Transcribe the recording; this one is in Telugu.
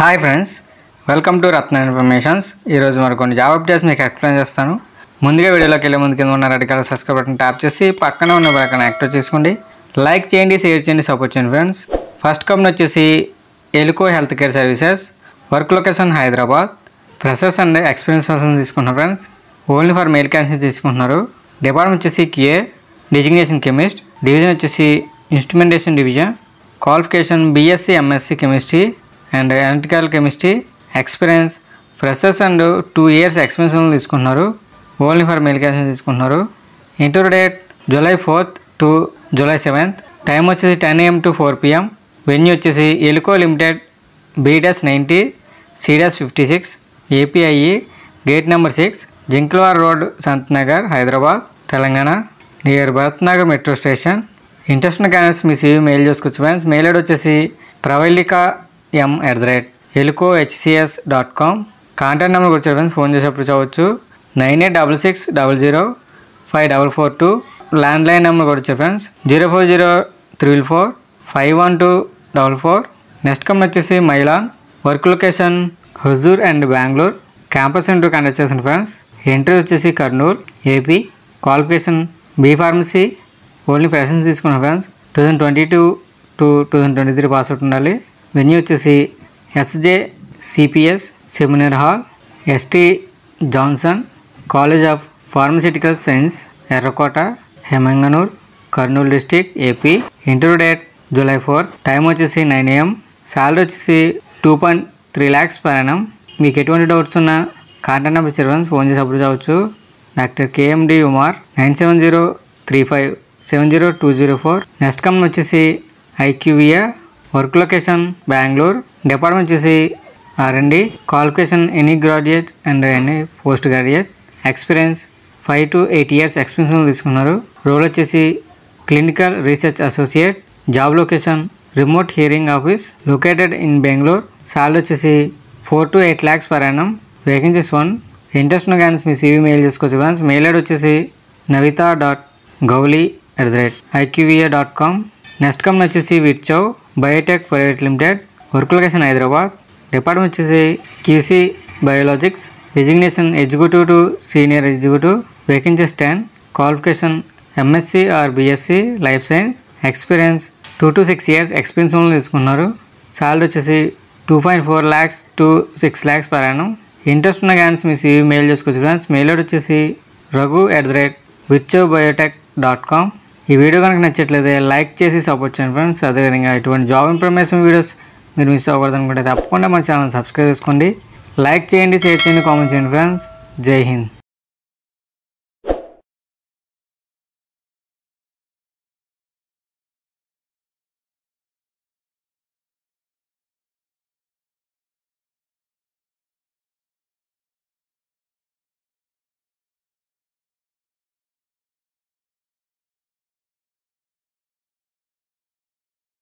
Hi friends welcome to Ratna informations ఈరోజు మరి కొన్ని జాబ్ అప్డేట్స్ మీకు ఎక్స్ప్లెయిన్ చేస్తాను ముందుగా వీడియోలోకి వెళ్ళే ముందు కింద ఉన్న red colour subscribe button tap చేసి పక్కన ఉన్న బటన్ యాక్టివ్ చేసుకోండి లైక్ చేయండి షేర్ చేయండి సపోర్ట్ చేయండి ఫ్రెండ్స్ ఫస్ట్ కంపెనీ వచ్చేసి Elico health care services work location Hyderabad freshers and experience person తీసుకుంటున్నారు friends only for male cancel తీసుకుంటున్నారు డిపార్ట్మెంట్ వచ్చేసి కిఏ డిజిగ్నేషన్ కెమిస్ట్ డివిజన్ వచ్చేసి instrumentation division qualification BSc MSc chemistry and electrical chemistry experience freshers and two years experience తీసుకుంటున్నారు ఓన్లీ ఫర్ మెయిల్ క్యాన్సిల్ తీసుకుంటున్నారు interview date July fourth to July seventh time వచ్చేసి ten AM to four PM venue వచ్చేసి Elico limited B dash ninety C dash fifty six APIE gate number six జింక్లవార్ road Sanath Nagar Hyderabad Telangana near Bharat Nagar metro station interest ఉన్న క్యాండిడేట్స్ మీ సీవీ మెయిల్ చేసుకోవచ్చు ఫ్రెండ్స్ మెయిల్ ఐడి వచ్చేసి Pravalika M at the rate Elico HCS dot com contact number కూడా ఫ్రెండ్స్ ఫోన్ చేసేప్పుడు చదవచ్చు nine eight double six double zero five double four two landline number కూడా వచ్చాయి friends zero four zero triple four five one two double four next company వచ్చేసి Mylan work location Hosur and Bengaluru campus interview conduct చేసిన ఫ్రెండ్స్ ఇంటర్వ్యూ వచ్చేసి Kurnool AP qualification B pharmacy only ఫ్యాషన్స్ తీసుకున్నాం friends two thousand twenty two to two thousand twenty three pass out ఉండాలి వెన్యూ వచ్చేసి SJ CPS seminar hall ST Johnson college of pharmaceutical science Errakota Yemmiganur Kurnool district AP interview date July fourth time వచ్చేసి నైన్ ఏఎం శాలరీ వచ్చేసి two point three lakhs per annum. మీకు ఎటువంటి డౌట్స్ ఉన్నా కాంటాక్ట్ నెంబర్ ఇచ్చారు ఫ్రెండ్స్ ఫోన్ చేసి అప్పుడు చదవచ్చు doctor KMD Umar nine seven zero three five seven zero two zero four next company వచ్చేసి IQVIA work location Bengaluru department వచ్చేసి RMD qualification any graduate and any post graduate experience five to eight years experience తీసుకున్నారు రోల్ వచ్చేసి clinical research associate job location remote hiring office located in Bengaluru salary వచ్చేసి four to eight lakhs per annum vacancies one interest ఉన్న కానీ మీ సీవీ మెయిల్ చేసుకోవచ్చు ఫ్రెండ్స్ మెయిల్ ఐడి వచ్చేసి Navitha dot Gouli at the rate IQVIA dot com next company వచ్చేసి Virchow biotech private limited work location Hyderabad department వచ్చేసి QC biologics designation executive to senior executive vacancies ten qualification MSc or BSc life science experience two to six years experience ఉన్న తీసుకున్నారు సాలరీ వచ్చేసి two point four lakhs to six lakhs per annum interest ఉన్న క్యాన్స్ మీ సీవీ మెయిల్ చేసుకోవచ్చు ఫ్రెండ్స్ మెయిల్ ఐడి వచ్చేసి Raghu at the rate Virchow biotech dot com ఈ వీడియో కనుక నచ్చట్లయితే లైక్ చేసి సపోర్ట్ చేయండి ఫ్రెండ్స్ అదేవిధంగా ఇటువంటి జాబ్ ఇన్ఫర్మేషన్ వీడియోస్ మీరు మిస్ అవ్వకూడదు అనుకుంటే తప్పకుండా మన ఛానల్ సబ్స్క్రైబ్ చేసుకోండి లైక్ చేయండి షేర్ చేయండి కామెంట్ చేయండి ఫ్రెండ్స్ జై హింద్